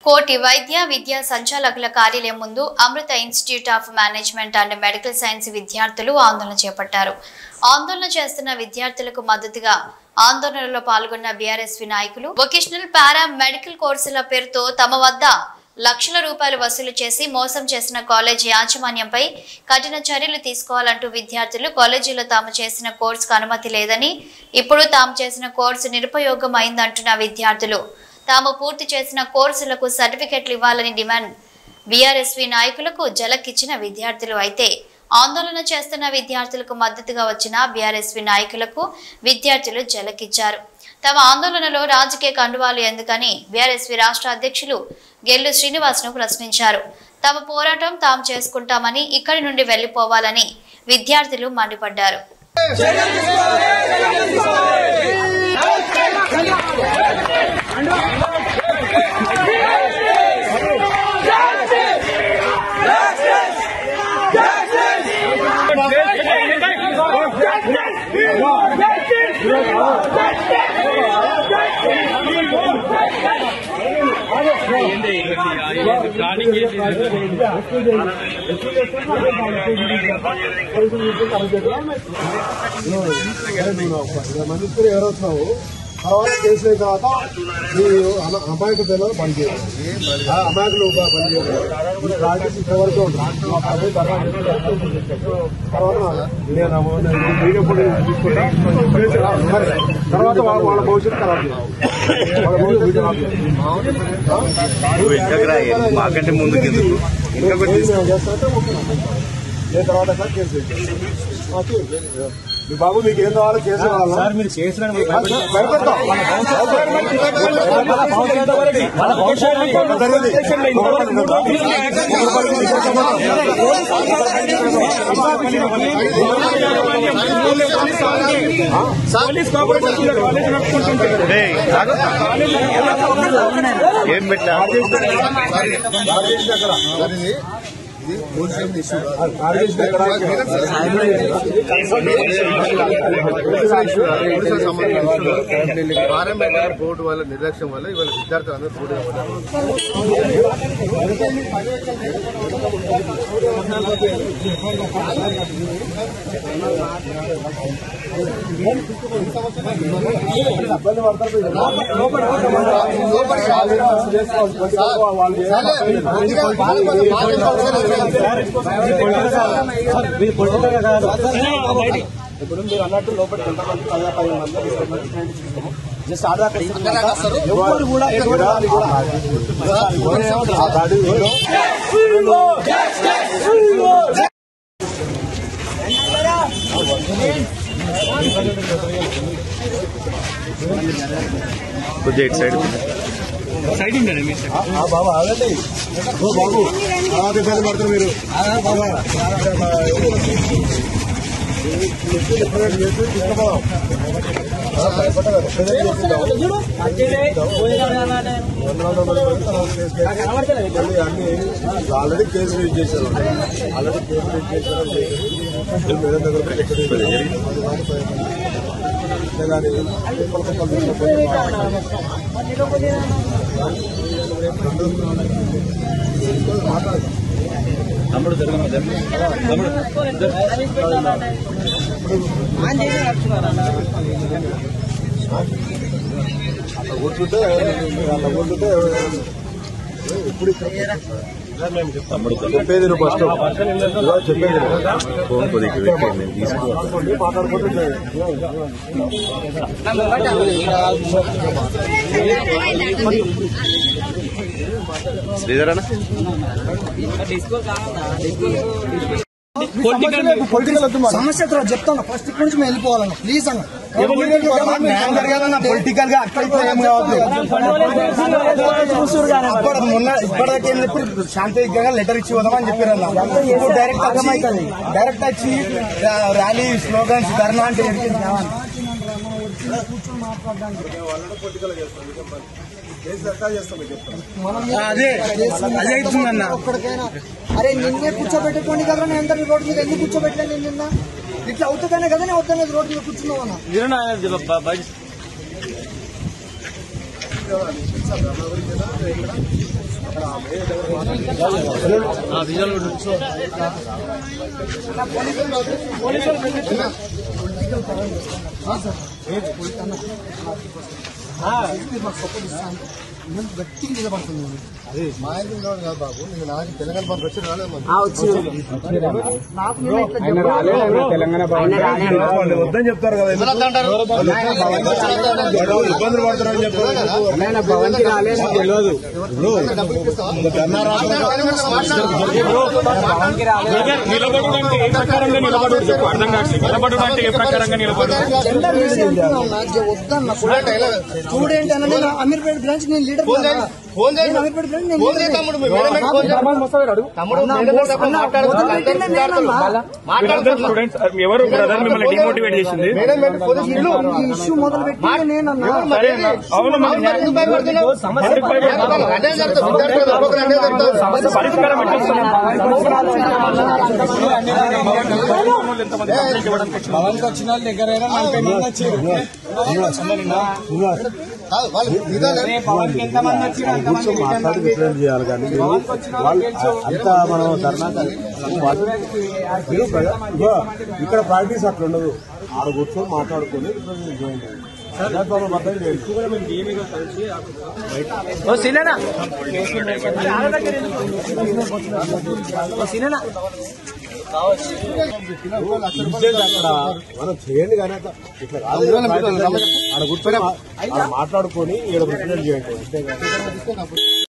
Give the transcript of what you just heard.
కోటి వైద్య విద్యా సంచాలకుల కార్యాలయం ముందు Amrita institute of management and medical science విద్యార్థులు ఆందోళన చేపట్టారు ఆందోళన చేస్తున్న విద్యార్థులకు మద్దతుగా ఆందోళనలో పాల్గొన్న బీఆర్ఎస్వి నాయకులు వొకేషనల్ పారా మెడికల్ కోర్సుల పేరుతో తమ వద్ద లక్షల రూపాయలు వసూలు చేసి మోసం చేసిన కాలేజీ యాజమాన్యంపై కఠిన చర్యలు తీసుకోవాలంటూ విద్యార్థులు కాలేజీలో తాము చేసిన కోర్సుకు అనుమతి లేదని ఇప్పుడు తాము చేసిన కోర్సు నిరుపయోగం అయిందంటున్న విద్యార్థులు తాము పూర్తి చేసిన కోర్సులకు సర్టిఫికెట్లు ఇవ్వాలని డిమాండ్ బీఆర్ఎస్వి నాయకులకు జలకిచ్చిన విద్యార్థులు అయితే ఆందోళన చేస్తున్న విద్యార్థులకు మద్దతుగా వచ్చిన బీఆర్ఎస్వి నాయకులకు విద్యార్థులు జలకిచ్చారు తమ ఆందోళనలో రాజకీయ కండువాలు ఎందుకని బీఆర్ఎస్వి రాష్ట్ర అధ్యక్షులు గెల్లు శ్రీనివాస్ను ప్రశ్నించారు తమ పోరాటం తాము చేసుకుంటామని ఇక్కడి నుండి వెళ్లిపోవాలని విద్యార్థులు మండిపడ్డారు ప్లానింగ్ ఏంటి మందికి ఎవరు వస్తున్నావు తర్వాత కేసు అయిన తర్వాత ఈ అమ- అమాయక పిల్లలు బంద్ చేయాలి ఆ అమాయకులు బ- బంద్ చేయాలి ఈ ప్రాజెక్ట్ ఇక్కడ వరకు ఉంటుంది మా పదవి తర్వాత తర్వాత నేను నేను మీడియా కూడా తీసుకుంటా కేసు రా- మరి తర్వాత వాళ్ళ వాళ్ళ భవిష్యత్తు ఖరాబ్ చేయాలి వాళ్ళ భవిష్యత్తు ఖరాబ్ చేయాలి మాకంటే ముందుకు ఎందుకు ఇంకా కొంచెం ఏం చేస్తారంటే ఓకే. నేను తర్వాత సార్ కేసు వేయండి. ఆ, చేయండి. మీ బాబు మీకు ఏం కావాలో కేసు కావాలా సార్ మీరు చేసిన భయపెడతాం పోలీస్ కాబట్టి కాలేజ్ నడుపుకుంటుంటే ఏయ్, ఆగు. ఏం పెట్టలే పారామెడికల్ బోర్డు వల్ల నిర్లక్ష్యం వల్ల ఇవాళ విద్యార్థులు అందరూ కూడా ఇప్పుడు మీరు అన్నట్టు లోపలికి ఎంతమంది పది పదిహేను మంది ఇరవై మంది ట్రైన్ తీసుకుంటాము జస్ట్ ఆధార్ కార్డు తీసుకుంటాం. ఎవరు కూడా ఎటువంటి కూడా ఆ గాడిలో కొద్దిగా ఇటు సైడ్ సైడ్ ఉండండి మీ సైడ్ ఆ బాబు ఆగండి ఓ బాబు తర్వాత ఇబ్బంది పడతారు మీరు ఆల్రెడీ కేసు రిలీజ్ చేశారు ఆల్రెడీ కేసు రిలీజ్ చేశారు మేడం దగ్గర కానీ అట్లా కూర్చుంటే అట్లా కూర్చుంటే ఇప్పుడు చెప్పేది నువ్వు ఫస్ట్ ఇదిగో చెప్పేది నువ్వు. ఫోన్ కొద్దిగా ఇటు పెట్టండి, నేను తీసుకో మాట్లాడుకోండి, మాట్లాడుకుంటే శ్రీధర్ అన్న సమస్య తర్వాత చెప్తాను ఫస్ట్ ఇక్కడ నుంచి మేము వెళ్ళిపోవాలన్న ప్లీజ్ అన్న పొలిటికల్ గా అక్కడ ఇక్కడ ఏం కావద్దు అప్పుడు మొన్న ఇప్పటిదాకా ఏం చెప్పి శాంతియుతంగా లెటర్ ఇచ్చి పోదామని చెప్పారు డైరెక్ట్ వచ్చి డైరెక్ట్ వచ్చి రా- ర్యాలీ స్లోగన్స్ ధర్నా అంటే ఎక్కడికి రావాలి అదే అదే అవుతుందన్న ఒక్కడికైనా అరే నిన్నే కూర్చోబెట్టుకోండి కదా నేను అందరి రోడ్డు మీద ఎందుకు కూర్చోబెట్టలేదు నేను నిన్న ఇట్లా అవుతుందనే కదా నేను వద్దనేది రోడ్డు మీద కూర్చున్నావు అన్న నేను గట్టిగా నిలబడుతున్నాను మా ఇంటి ఉన్నవాడు కాదు బాబు నేను నాకు తెలంగాణ పంపి వచ్చి రాలేదు మరి. నాకు నేను ఇట్లా వాళ్ళు వద్దని చెప్తారు కదా ఎవరు వద్దంటారు? వాళ్ళు ఇబ్బందులు పడతారని చెప్తారు డబ్బులు ఇప్పిస్తావా? నిలబడు అంటే ఏ ప్రకారంగా నిలబడు చెప్పు అర్థం కావట్లేదు నిలబడు అంటే ఏ ప్రకారంగా నిలబడు జెండా లీడర్ చెప్తున్నావు నాకు వద్దన్న స్టూడెంట్ అయినా కదా. స్టూడెంట్ అన్న నేను అమీర్పేట బ్రాంచ్ నేను లీడర్ ఫోన్ చేయి. ఫోన్ చేయి. నేను అమీర్పేట బ్రాంచ్ నేను ఫోన్ చేయి లీడర్ తమ్ముడు. మీ మేడం మీద ఫోన్ చేయి. తమ్ముడు మేడం మీద తప్ప మాట్లాడదు. మొదలుపెట్టిందే నేనన్నా. వీళ్ళందరూ స్టూడెంట్స్ ఎవరు బ్రదర్ మిమ్మల్ని డిమోటివేట్ చేసింది మేడం మీద ఫోన్ చేసి ఇల్లు. ఈ ఇష్యూ మొదలు పెట్టిందే నేనన్నా సరే అన్న. అవును మరి మరి ఎందుకు భయపడుతున్నావు? ఎందుకు భయపడుతున్నావు? అంటే చెప్తావు. విద్యార్థులు ఒక్కొక్కరు అంటే చెప్తావు. సమస్య పరిష్కారం ఎట్లా వస్తుంది? కాదు, వాళ్ళు నిదానం. కూర్చొని మాట్లాడి డిఫరెంట్ చేయాలి కానీ వాళ్ళు అంతా మనం ధర్నా వాళ్ళు మీరు ప్రజా- ఇగో, ఇక్కడ ప్రాక్టీస్ అట్లా ఉండదు ఆడ కూర్చొని మాట్లాడుకొని రిప్రజెంట్ చేయండి ప్రజాస్వామ్యబద్ధంగా చేయండి ఇన్సిడెంట్ అక్కడ మనం చేయండి కానీ అట్లా ఇట్లా కాదు ఆడ కూర్చొని మా- ఆడ మాట్లాడుకొని ఇక్కడ రిప్రజెంట్ చేయండి అంతేగాని